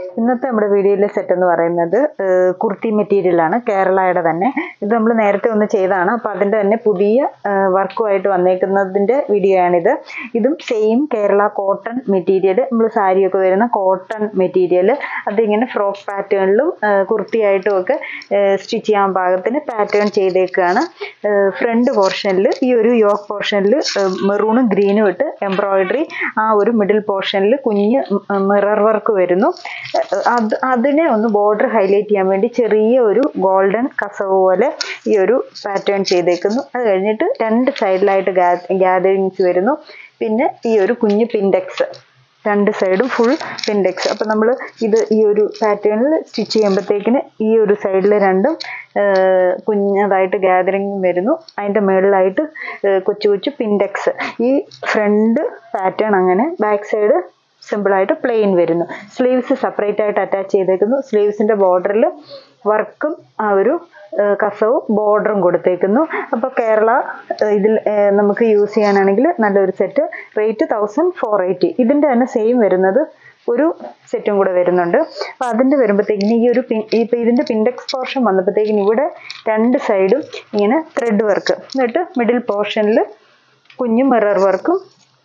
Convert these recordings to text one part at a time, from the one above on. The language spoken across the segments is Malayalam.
ഇന്നത്തെ നമ്മുടെ വീഡിയോയിലെ സെറ്റ് എന്ന് പറയുന്നത് ഏഹ്, കുർത്തി മെറ്റീരിയലാണ് കേരളയുടെ തന്നെ ഇത് നമ്മൾ നേരത്തെ ഒന്ന് ചെയ്തതാണ് അപ്പോൾ അതിൻ്റെ തന്നെ പുതിയ വർക്കുമായിട്ട് വന്നേക്കുന്നതിൻ്റെ വീഡിയോ ആണിത് ഇതും സെയിം കേരള കോട്ടൺ മെറ്റീരിയൽ നമ്മൾ സാരിയൊക്കെ വരുന്ന കോട്ടൺ മെറ്റീരിയൽ അതിങ്ങനെ ഫ്രോക്ക് പാറ്റേണിലും കുർത്തിയായിട്ടും ഒക്കെ സ്റ്റിച്ച് ചെയ്യാൻ പാകത്തിന് പാറ്റേൺ ചെയ്തേക്കുകയാണ് ഫ്രണ്ട് പോർഷനിൽ ഈ ഒരു യോക്ക് പോർഷനിൽ മെറൂണും ഗ്രീനും ഇട്ട് എംബ്രോയിഡറി ആ ഒരു മിഡിൽ പോർഷനിൽ കുഞ്ഞ് മിറർ വർക്ക് വരുന്നു ഏഹ് അത് അതിനെ ഒന്ന് ബോർഡർ ഹൈലൈറ്റ് ചെയ്യാൻ വേണ്ടി ചെറിയ ഒരു ഗോൾഡൻ കസവ് പോലെ ഈ ഒരു പാറ്റേൺ ചെയ്തേക്കുന്നു അത് കഴിഞ്ഞിട്ട് രണ്ട് സൈഡിലായിട്ട് ഗ്യാതറിങ്സ് വരുന്നു പിന്നെ ഈ ഒരു കുഞ്ഞ് പിൻഡെക്സ് രണ്ട് സൈഡും ഫുൾ പിൻഡെക്സ് അപ്പം നമ്മൾ ഇത് ഈ ഒരു പാറ്റേണിൽ സ്റ്റിച്ച് ചെയ്യുമ്പോഴത്തേക്കിന് ഈ ഒരു സൈഡിൽ രണ്ടും ഏഹ് കുഞ്ഞതായിട്ട് ഗ്യാതറിങ് വരുന്നു അതിൻ്റെ മുകളിലായിട്ട് ഏഹ് കൊച്ചു കൊച്ചു പിൻഡെക്സ് ഈ ഫ്രണ്ട് പാറ്റേൺ അങ്ങനെ ബാക്ക് സൈഡ് സിമ്പിളായിട്ട് പ്ലെയിൻ വരുന്നു സ്ലീവ്സ് സെപ്പറേറ്റ് ആയിട്ട് അറ്റാച്ച് ചെയ്തേക്കുന്നു സ്ലീവ്സിൻ്റെ ബോർഡറിൽ വർക്കും ആ ഒരു ഏഹ് കസവും ബോർഡറും കൊടുത്തേക്കുന്നു അപ്പോൾ കേരള ഏഹ് ഇതിൽ ഏഹ് നമുക്ക് യൂസ് ചെയ്യാനാണെങ്കിൽ നല്ലൊരു set rate thousand four eighty ഇതിൻ്റെ തന്നെ സെയിം വരുന്നത് ഒരു സെറ്റും കൂടെ വരുന്നുണ്ട് അപ്പോൾ അതിൻ്റെ വരുമ്പോഴത്തേക്കിന് ഈ ഒരു പിൻ ഇപ്പോൾ ഇതിൻ്റെ പിൻഡെക്സ് പോർഷൻ വന്നപ്പോഴത്തേക്കിന് ഇവിടെ രണ്ട് സൈഡും ഇങ്ങനെ ത്രെഡ് വർക്ക് എന്നിട്ട് മിഡിൽ പോർഷനിൽ കുഞ്ഞു മിറർ വർക്കും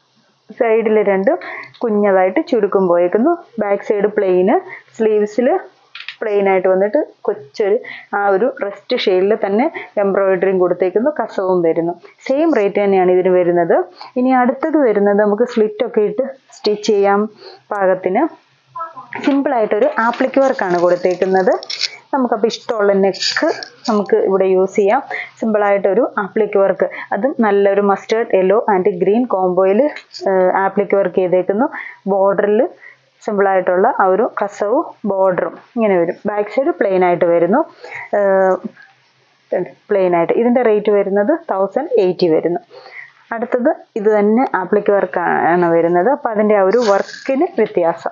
സൈഡിൽ രണ്ടും കുഞ്ഞതായിട്ട് ചുരുക്കം പോയേക്കുന്നു ബാക്ക് സൈഡ് പ്ലെയിന് സ്ലീവ്സിൽ പ്ലെയിൻ ആയിട്ട് വന്നിട്ട് കൊച്ചൊരു ആ ഒരു റെസ്റ്റ് ഷെയ്ഡിൽ തന്നെ എംബ്രോയിഡറിയും കൊടുത്തേക്കുന്നു കസവും വരുന്നു സെയിം റേറ്റ് തന്നെയാണ് ഇതിന് വരുന്നത് ഇനി അടുത്തത് വരുന്നത് നമുക്ക് സ്ലിറ്റ് ഒക്കെ ഇട്ട് സ്റ്റിച്ച് ചെയ്യാൻ പാകത്തിന് സിമ്പിളായിട്ടൊരു ആപ്ലിക് വർക്കാണ് കൊടുത്തേക്കുന്നത് നമുക്കപ്പോൾ ഇഷ്ടമുള്ള നെക്ക് നമുക്ക് ഇവിടെ യൂസ് ചെയ്യാം സിമ്പിളായിട്ടൊരു ആപ്ലിക് വർക്ക് അതും നല്ലൊരു മസ്റ്റേർഡ് യെല്ലോ ആൻഡ് ഗ്രീൻ കോംബോയിൽ ആപ്ലിക് വർക്ക് ചെയ്തേക്കുന്നു ബോർഡറിൽ സിമ്പിളായിട്ടുള്ള ആ ഒരു കസവും ബോർഡറും ഇങ്ങനെ വരും ബാക്ക് സൈഡ് പ്ലെയിൻ ആയിട്ട് വരുന്നു പ്ലെയിൻ ആയിട്ട് ഇതിൻ്റെ റേറ്റ് വരുന്നത് തൗസൻഡ് എയ്റ്റി വരുന്നു അടുത്തത് ഇത് തന്നെ ആപ്ലിക് വർക്കാണ് വരുന്നത് അപ്പോൾ അതിൻ്റെ ആ ഒരു വർക്കിന് വ്യത്യാസം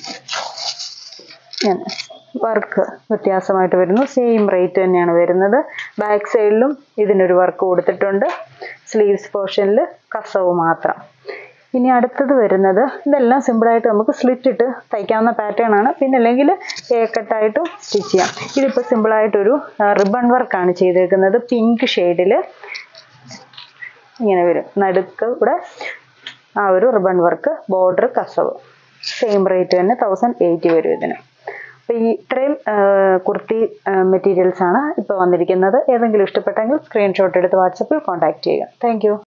വർക്ക് വ്യത്യാസമായിട്ട് വരുന്നു സെയിം റേറ്റ് തന്നെയാണ് വരുന്നത് ബാക്ക് സൈഡിലും ഇതിനൊരു വർക്ക് കൊടുത്തിട്ടുണ്ട് സ്ലീവ്സ് പോർഷനിൽ കസവ് മാത്രം ഇനി അടുത്തത് വരുന്നത് ഇതെല്ലാം സിമ്പിളായിട്ട് നമുക്ക് സ്ലിറ്റ് ഇട്ട് തയ്ക്കാവുന്ന പാറ്റേൺ ആണ് പിന്നെ അല്ലെങ്കിൽ ഏക്കട്ടായിട്ടും സ്റ്റിച്ച് ചെയ്യാം ഇതിപ്പോൾ സിമ്പിളായിട്ടൊരു റിബൺ വർക്കാണ് ചെയ്തേക്കുന്നത് പിങ്ക് ഷെയ്ഡിൽ ഇങ്ങനെ വരും നടുക്ക് ഇവിടെ ആ ഒരു റിബൺ വർക്ക് ബോർഡർ കസവ് സെയിം റേറ്റ് തന്നെ തൗസൻഡ് എയ്റ്റി വരും ഇതിന് അപ്പോൾ ഈ ഇത്രയും കുർത്തി മെറ്റീരിയൽസ് ആണ് ഇപ്പോൾ വന്നിരിക്കുന്നത് ഏതെങ്കിലും ഇഷ്ടപ്പെട്ടെങ്കിൽ സ്ക്രീൻഷോട്ട് എടുത്ത് വാട്സപ്പിൽ കോൺടാക്ട് ചെയ്യുക താങ്ക്